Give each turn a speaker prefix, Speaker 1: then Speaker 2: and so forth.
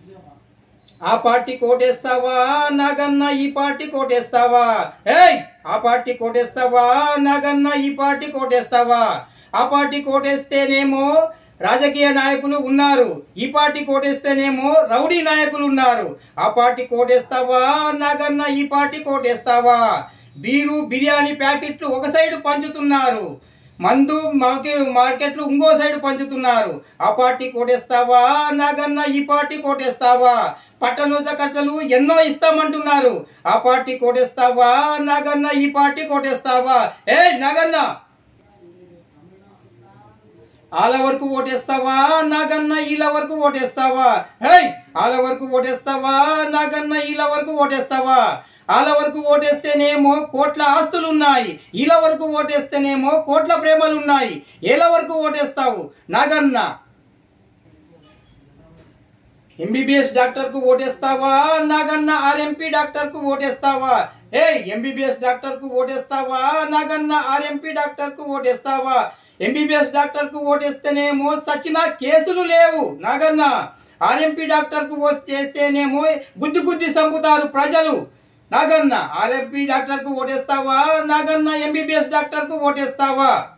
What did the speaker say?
Speaker 1: ఆ పార్టీ కోటేస్తావా నాగన్న ఈ పార్టీ కోటేస్తావా ఏయ్ ఆ పార్టీ కోటేస్తావా నాగన్న ఈ పార్టీ కోటేస్తావా ఆ పార్టీ కోటేస్తేనేమో రాజకీయ నాయకులు ఉన్నారు ఈ పార్టీ కోటేస్తేనేమో రౌడీ నాయకులు ఉన్నారు ఆ పార్టీ కోటేస్తావా నాగన్న ఈ పార్టీ కోటేస్తావా బీరు బిర్యానీ ప్యాకెట్లు ఒక సైడ్ పంచుతున్నారు మందు మార్కెట్ మార్కెట్లు ఇంకో సైడ్ పంచుతున్నారు ఆ పార్టీ కోటేస్తావా నాగన్న ఈ పార్టీ కోటేస్తావా పట్టణోజ కట్టలు ఎన్నో ఇస్తామంటున్నారు ఆ పార్టీ కోటేస్తావా నాగన్న ఈ పార్టీ కోటేస్తావా ఏ నాగన్న ఆల వరకు ఓటేస్తావా నాగన్న ఈల వరకు ఓటేస్తావా హై ఆల వరకు ఓటేస్తావా నాగన్న ఈల వరకు ఓటేస్తావా ఆల వరకు ఓటేస్తేనేమో కోట్ల ఆస్తులు ఉన్నాయి ఈల వరకు ఓటేస్తేనేమో కోట్ల ప్రేమలు ఉన్నాయి ఏల వరకు ఓటేస్తావు నాగన్న ఎంబీబీఎస్ డాక్టర్ కు ఓటేస్తావా నాగన్న ఆర్ఎంపీ డాక్టర్ కు ఓటేస్తావా ఏ ఎంబీబీఎస్ డాక్టర్ కు ఓటేస్తావా నాగన్న ఆర్ఎంపీ డాక్టర్ కు ఓటేస్తావా ఎంబీబీఎస్ డాక్టర్ కు ఓటేస్తేనేమో సచిన కేసులు లేవు నాగన్న ఆర్ఎంపీ డాక్టర్ కు ఓటేస్తేనేమో గుద్ది గుద్ది చంపుతారు ప్రజలు నాగన్న ఆర్ఎంపీ డాక్టర్ కు ఓటేస్తావా నాగన్న ఎంబీబీఎస్ డాక్టర్ కు ఓటేస్తావా